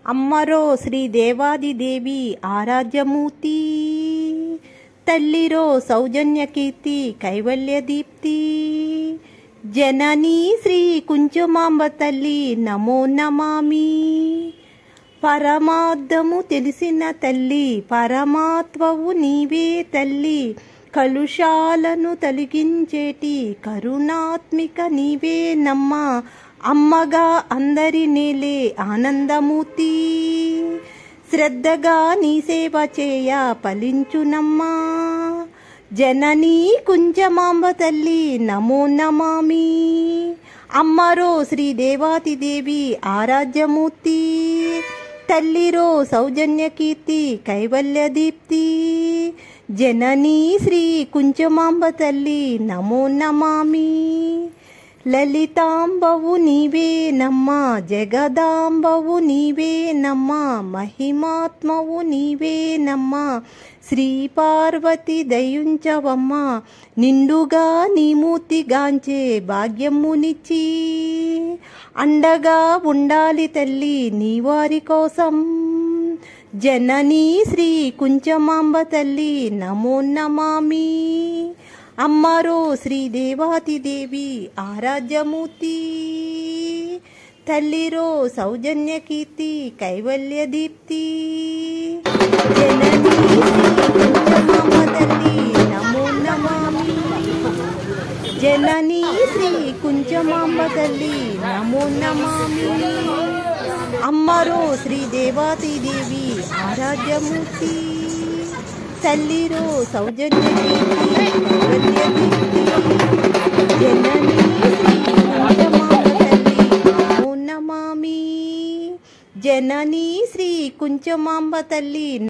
అమ్మరో శ్రీ దేవాదిదేవి ఆరాధ్యమూర్తి తల్లిరో సౌజన్య కీర్తి కైవల్య దీప్తి జననీ శ్రీ కుంచుమాంబ తల్లి నమో నమామి పరమార్థము తెలిసిన తల్లి పరమాత్మవు నీవే తల్లి కలుషాలను తొలగించేటి కరుణాత్మిక నీవే నమ్మ అమ్మగా అందరి నేలే ఆనందమూర్తి శ్రద్ధగా నీ సేవ చేయ ఫలించునమ్మా జననీ కుంజమాంబ తల్లి నమో నమామి అమ్మరో శ్రీ దేవాతిదేవి ఆరాధ్యమూర్తి తల్లిరో సౌజన్య కీర్తి కైవల్య దీప్తి జననీ శ్రీ కుంచమాంబ తల్లి నమో నమామి లలితాంబవు నీవే నమ్మ జగదాంబవు నీవే నమ్మ మహిమాత్మవు నీవే నమ్మ శ్రీ పార్వతి దయుంచవమ్మ నిండుగా నీ మూర్తిగాంచే భాగ్యమునిచ్చి అండగా ఉండాలి తల్లి నీ వారి కోసం జననీ శ్రీ కుంచమాంబ తల్లి నమో నమామి అమ్మరో శ్రీ దేవాతిదేవి ఆరాధ్యమూర్తి తల్లిరో సౌజన్య కీర్తి కైవల్య దీప్తి జననీ శ్రీ కుంచమాంబ తల్లి నమో నమామి జననీ శ్రీ కుంచమాంబ తల్లి నమో నమామి అమ్మరో శ్రీ దేవాతిదేవి ఆరాధ్యమూర్తి తల్లిరో సౌజన్య కీర్తి కైవల్య దీప్తి జననీ శ్రీ కుంచమాంబ తల్లి నమో నమామి జననీ శ్రీ కుంచమాంబ తల్లి